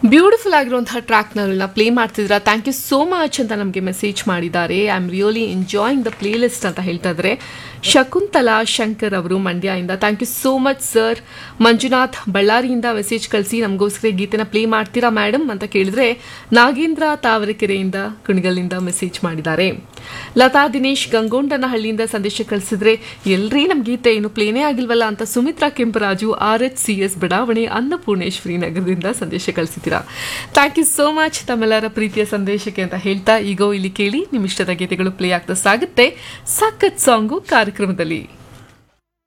beautiful ಆಗಿರುವಂತಹ ಟ್ರ್ಯಾಕ್ನ play ಮಾಡ್ತಿದ್ರ ಥ್ಯಾಂಕ್ ಯು ಸೋ ಮಚ್ ಅಂತ ನಮಗೆ ಮೆಸೇಜ್ ಮಾಡಿದ್ದಾರೆ I am really enjoying the playlist ಅಂತ ಹೇಳ್ತಾ ಇದ್ದಾರೆ ಶಕುಂತಲಾ ಶಂಕರ್ ಅವರು ಮಂಡ್ಯದಿಂದ thank you so much sir Manjunath ಬಳ್ಳಾರಿಯಿಂದ ಮೆಸೇಜ್ ಕಳಿಸಿ ನಮಗೋಸ್ಕರ ಈ ಗೀತೆನ ಪ್ಲೇ ಮಾಡ್ತೀರಾ ಮೇಡಮ್ ಅಂತ ಕೇಳಿದ್ರೆ ನಾಗೇಂದ್ರ ತಾವರೆಕೆರೆಯಿಂದ ಕುಣಿಗಲ್ನಿಂದ ಮೆಸೇಜ್ ಮಾಡಿದ್ದಾರೆ ಲತಾ ದಿನೇಶ್ ಗಂಗೋಂಡನಹಳ್ಳಿಯಿಂದ ಸಂದೇಶ ಕಳಿಸಿದ್ರೆ ಎಲ್ರಿ ನಮ್ ಗೀತೆ ಏನು ಪ್ಲೇನೇ ಆಗಿಲ್ವಲ್ಲ ಅಂತ Sumitra Kemparaju R H C S ಬಡಾವಣೆ ಅನ್ನಪೂರ್ಣೇಶ್ವರಿ ನಗರದಿಂದ ಸಂದೇಶ ಕಳಿಸಿದ್ದೀರಾ ಥ್ಯಾಂಕ್ ಯು ಸೋ ಮಚ್ ತಮ್ಮೆಲ್ಲರ ಪ್ರೀತಿಯ ಸಂದೇಶಕ್ಕೆ ಅಂತ ಹೇಳ್ತಾ ಈಗೋ ಇಲ್ಲಿ ಕೇಳಿ ನಿಮ್ಮ ಇಷ್ಟದ ಗೀತೆಗಳು ಪ್ಲೇ ಆಗ್ತಾ ಸಾಗುತ್ತೆ ಸಖತ್ ಸಾಂಗು ಕಾರ್ಯಕ್ರಮದಲ್ಲಿ